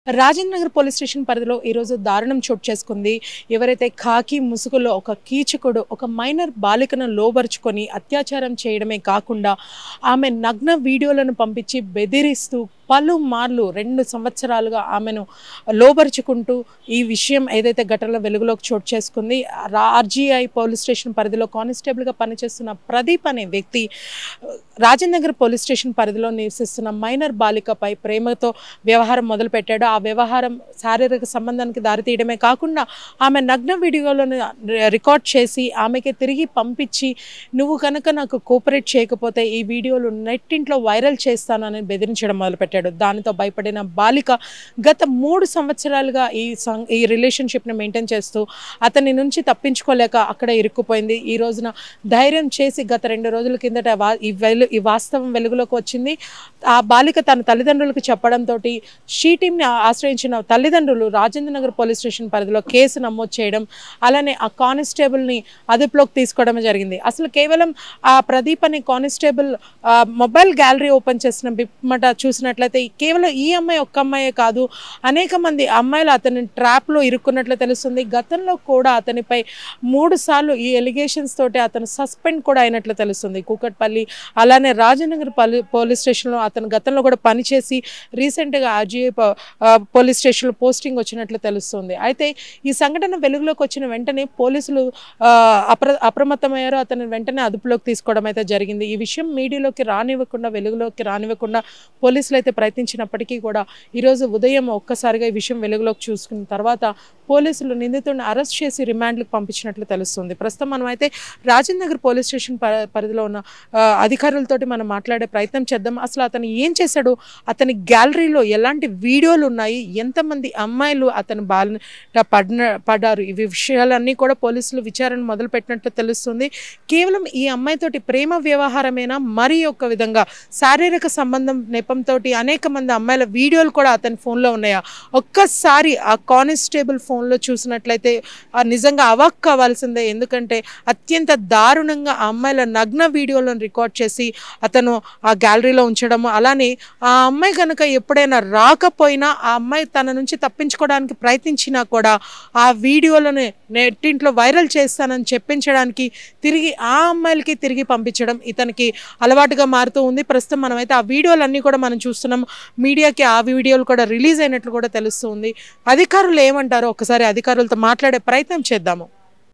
Rajendra Nagar police station పరిధిలో ఈరోజు దారుణం చోటు చేసుకుంది ఎవరైతే ఖాకీ ముసుగులో ఒక కీచకుడు ఒక మైనర్ బాలికను లోబరుచుకొని అత్యాచారం చేయడమే కాకుండా ఆమె నగ్న వీడియోలను పంపించి బెదిరిస్తూ పలుమార్లు రెండు సంవత్సరాలుగా ఆమెను లోబరుచుకుంటూ ఈ విషయం ఏదైతే ఘటనలో వెలుగులోకి చోటు చేసుకుంది ఆర్జీఐ పోలీస్ స్టేషన్ పరిధిలో కానిస్టేబుల్గా పనిచేస్తున్న ప్రదీప్ అనే వ్యక్తి రాజేంద్ర నగర్ పోలీస్ స్టేషన్ పరిధిలో నివసిస్తున్న మైనర్ బాలికపై ప్రేమతో వ్యవహారం మొదలుపెట్టాడు ఆ వ్యవహారం శారీరక సంబంధానికి దారితీయడమే కాకుండా ఆమె నగ్న వీడియోలను రికార్డ్ చేసి ఆమెకి తిరిగి పంపించి నువ్వు కనుక నాకు కోఆపరేట్ చేయకపోతే ఈ వీడియోలు నెట్టింట్లో వైరల్ చేస్తానని బెదిరించడం మొదలుపెట్టాడు దానితో భయపడిన బాలిక గత మూడు సంవత్సరాలుగా ఈ సం ఈ రిలేషన్షిప్ని మెయింటైన్ చేస్తూ అతని నుంచి తప్పించుకోలేక అక్కడ ఇరుక్కుపోయింది ఈ రోజున ధైర్యం చేసి గత రెండు రోజుల కిందట వా- ఈ వెలు ఈ వాస్తవం వెలుగులోకి వచ్చింది ఆ బాలిక తన తల్లిదండ్రులకు చెప్పడంతో షీ టీమ్ని ఆశ్రయించిన తల్లిదండ్రులు రాజేంద్ర నగర్ పోలీస్ స్టేషన్ పరిధిలో కేసు నమోదు చేయడం అలానే ఆ కానిస్టేబుల్ని అదుపులోకి తీసుకోవడం జరిగింది అసలు కేవలం ఆ ప్రదీప్ అనే కానిస్టేబుల్ ఆ, మొబైల్ గ్యాలరీ ఓపెన్ చేసిన బిమ్మట చూసినట్లయితే కేవలం ఈ అమ్మాయి ఒక్క అమ్మాయే కాదు అనేక మంది అమ్మాయిలు అతని ట్రాప్లో ఇరుక్కున్నట్లు తెలుస్తుంది గతంలో కూడా అతనిపై మూడు సార్లు ఈ ఎలిగేషన్స్ తోటి అతను సస్పెండ్ కూడా అయినట్లు తెలుస్తుంది కూకట్పల్లి అలానే రాజనగర్ పల్లి పోలీస్ స్టేషన్లో అతను గతంలో కూడా పనిచేసి రీసెంట్గా ఆర్జీఐ పోలీస్ స్టేషన్లో పోస్టింగ్ వచ్చినట్లు తెలుస్తుంది అయితే ఈ సంఘటన వెలుగులోకి వచ్చిన వెంటనే పోలీసులు ఆ, అప్ర అప్రమత్తమయ్యారు అతను వెంటనే అదుపులోకి తీసుకోవడం అయితే జరిగింది ఈ విషయం మీడియాలోకి రానివ్వకుండా వెలుగులోకి రానివ్వకుండా పోలీసులు అయితే ప్రయత్నించినప్పటికీ కూడా ఈరోజు ఉదయం ఒక్కసారిగా ఈ విషయం వెలుగులోకి చూసుకున్న తర్వాత పోలీసులు నిందితుడిని అరెస్ట్ చేసి రిమాండ్లకు పంపించినట్లు తెలుస్తుంది ప్రస్తుతం మనం అయితే రాజేంద్ర నగర్ పోలీస్ స్టేషన్ ప- పరిధిలో ఉన్న ఆ, అధికారులతోటి మనం మాట్లాడే ప్రయత్నం చేద్దాం అసలు అతను ఏం చేశాడు అతని గ్యాలరీలో ఎలాంటి వీడియోలు ఉన్నాయి ఎంతమంది అమ్మాయిలు అతను బాల పడిన పడ్డారు ఇవి విషయాలన్నీ కూడా పోలీసులు విచారణ మొదలుపెట్టినట్లు తెలుస్తుంది కేవలం ఈ అమ్మాయితోటి ప్రేమ వ్యవహారమేనా మరి ఒక విధంగా శారీరక సంబంధం నెపంతో అనేక మంది అమ్మాయిల వీడియోలు కూడా అతని ఫోన్లో ఉన్నాయా ఒక్కసారి ఆ కానిస్టేబుల్ ఫోన్లో చూసినట్లయితే ఆ నిజంగా అవాక్ కావాల్సిందే ఎందుకంటే అత్యంత దారుణంగా ఆ అమ్మాయిల నగ్న వీడియోలను రికార్డ్ చేసి అతను ఆ గ్యాలరీలో ఉంచడము అలానే ఆ అమ్మాయి కనుక ఎప్పుడైనా రాకపోయినా ఆ అమ్మాయి తన నుంచి తప్పించుకోవడానికి ప్రయత్నించినా కూడా ఆ వీడియోలను నెట్టింట్లో వైరల్ చేస్తానని చెప్పించడానికి తిరిగి ఆ అమ్మాయిలకి తిరిగి పంపించడం ఇతనికి అలవాటుగా మారుతూ ఉంది ప్రస్తుతం మనమైతే ఆ వీడియోలన్నీ కూడా మనం చూస్తున్నాం మీడియాకి ఆ వీడియోలు కూడా రిలీజ్ అయినట్లు కూడా తెలుస్తుంది అధికారులు ఏమంటారో ఒకసారి అధికారులతో మాట్లాడే ప్రయత్నం చేద్దాము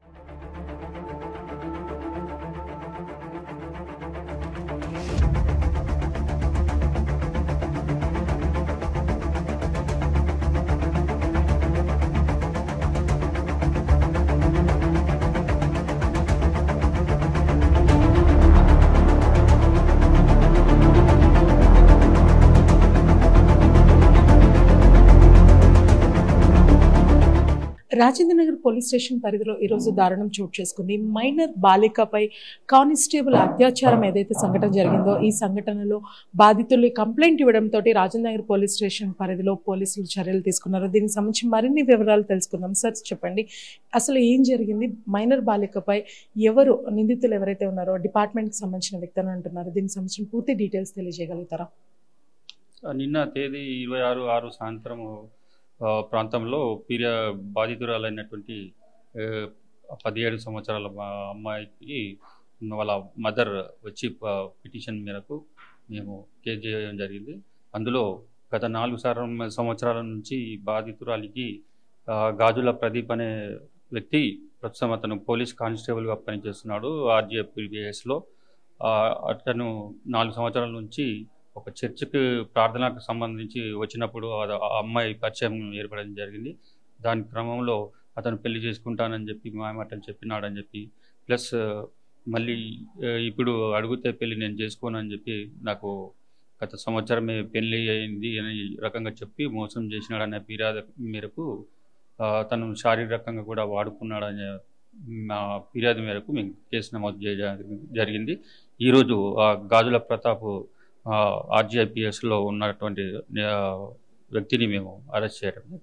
రాజేంద్ర నగర్ పోలీస్ స్టేషన్ పరిధిలో ఈరోజు దారుణం చోటు చేసుకుంది మైనర్ బాలికపై కానిస్టేబుల్ అత్యాచారం ఏదైతే సంఘటన జరిగిందో ఈ సంఘటనలో బాధితులు కంప్లైంట్ ఇవ్వడంతో రాజేంద్ర నగర్ పోలీస్ స్టేషన్ పరిధిలో పోలీసులు చర్యలు తీసుకున్నారు దీనికి సంబంధించి మరిన్ని వివరాలు తెలుసుకుందాం సార్ చెప్పండి అసలు ఏం జరిగింది మైనర్ బాలికపై ఎవరు నిందితులు ఎవరైతే ఉన్నారో డిపార్ట్మెంట్కి సంబంధించిన వ్యక్తి అని అంటున్నారు దీనికి సంబంధించిన పూర్తి డీటెయిల్స్ తెలియజేయగలుగుతారా నిన్న తేదీ ఇరవై ఆరు ఆరు సాయంత్రం ఆ, ప్రాంతంలో పీరియా బాధితురాలైనటువంటి ఆ, పదిహేడు సంవత్సరాల మా అమ్మాయికి వాళ్ళ మదర్ వచ్చి ప- పిటిషన్ మేరకు మేము కేసు చేయడం జరిగింది అందులో గత నాలుగు సారం సంవత్సరాల నుంచి ఈ బాధితురాలికి ఆ, గాజుల ప్రదీప్ అనే వ్యక్తి ప్రస్తుతం అతను పోలీస్ కానిస్టేబుల్గా పనిచేస్తున్నాడు ఆర్జీఎఫ్పిబిఎస్లో అతను నాలుగు సంవత్సరాల నుంచి ఒక చర్చికి ప్రార్థనకు సంబంధించి వచ్చినప్పుడు ఆ- ఆ అమ్మాయి పరిచయం ఏర్పడడం జరిగింది దాని క్రమంలో అతను పెళ్లి చేసుకుంటానని చెప్పి మాయమాటలు చెప్పినాడని చెప్పి ప్లస్ మళ్ళీ ఆ, ఇప్పుడు అడిగితే పెళ్లి నేను చేసుకోనని చెప్పి నాకు గత సంవత్సరమే పెళ్లి అయింది అనే రకంగా చెప్పి మోసం చేసినాడనే ఫిర్యాదు మేరకు ఆ, తను శారీరకంగా కూడా వాడుకున్నాడనే మా ఫిర్యాదు మేరకు మేము కేసు నమోదు చేయడం జరిగింది ఈరోజు ఆ గాజుల ప్రతాప్ ఆర్జీఐపిఎస్లో ఉన్నటువంటి ఆ, వ్యక్తిని మేము అరెస్ట్ చేయడం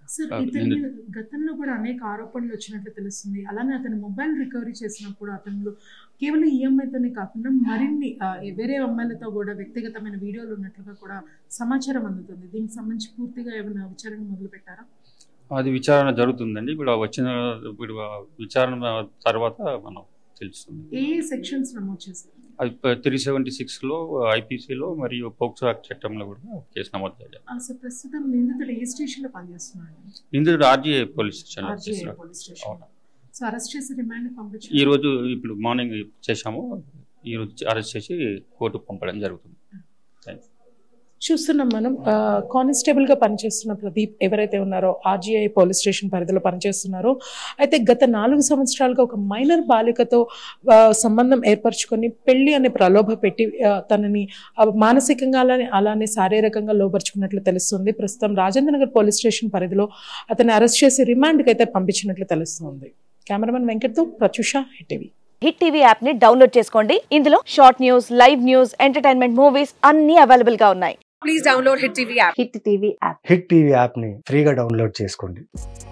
సార్ ఆ, ఇతని నిందితు- మీద గతంలో కూడా అనేక ఆరోపణలు వచ్చినట్లు తెలుస్తుంది అలానే అతను మొబైల్ రికవరీ చేసినప్పుడు అతను కేవలం ఈ అమ్మాయితోనే కాకుండా మరిన్ని ఆ, వేరే అమ్మాయిలతో కూడా వ్యక్తిగతమైన వీడియోలు ఉన్నట్లుగా కూడా సమాచారం అందుతుంది దీనికి సంబంధించి పూర్తిగా ఏమైనా విచారణ మొదలు పెట్టారా అది విచారణ జరుగుతుందండి ఇప్పుడు ఆ వచ్చిన ఇప్పుడు ఆ విచారణ తర్వాత మనం తెలుస్తుంది ఏ ఏ సెక్షన్స్ నమోదు చేశారు అది త్రీ సెవెంటీ సిక్స్లో ఐపీసీలో మరియు పోక్సో యాక్ట్ చట్టంలో కూడా కేసు నమోదు చేయాలి అసలు ప్రస్తుతం నిందితుడు ఏ స్టేషన్ లో పనిచేస్తున్నాడు నిందితుడు ఆర్జీఐ పోలీస్ స్టేషన్లో ఆర్జీఐ చేస్తున్నాడు పోలీస్ స్టేషన్ అవును. సో అరెస్ట్ చేసి రిమాండ్ పంపించారు ఈ రోజు ఇప్పుడు మార్నింగ్ చేశాము ఈ రోజు అరెస్ట్ చేసి కోర్టుకు పంపడం జరుగుతుంది చూస్తున్నాం మనం ఆ, కానిస్టేబుల్ గా పనిచేస్తున్న ప్రదీప్ ఎవరైతే ఉన్నారో ఆర్జీఐ పోలీస్ స్టేషన్ పరిధిలో పనిచేస్తున్నారో అయితే గత నాలుగు సంవత్సరాలుగా ఒక మైనర్ బాలికతో ఆ, సంబంధం ఏర్పరచుకొని పెళ్లి అనే ప్రలోభ పెట్టి ఆ, తనని ఆ, మానసికంగా అలానే అలానే శారీరకంగా లోపరుచుకున్నట్లు తెలుస్తుంది ప్రస్తుతం రాజేంద్ర నగర్ పోలీస్ స్టేషన్ పరిధిలో అతన్ని అరెస్ట్ చేసి రిమాండ్కి అయితే పంపించినట్లు తెలుస్తుంది కెమెరామెన్ వెంకట్తో Pratyusha hit hit TV app ని డౌన్లోడ్ చేసుకోండి ఇందులో short news live news entertainment movies అన్ని అవైలబుల్ గా ఉన్నాయి please download Hit TV app. Hit TV app hit TV యాప్ని ఫ్రీగా డౌన్లోడ్ చేసుకోండి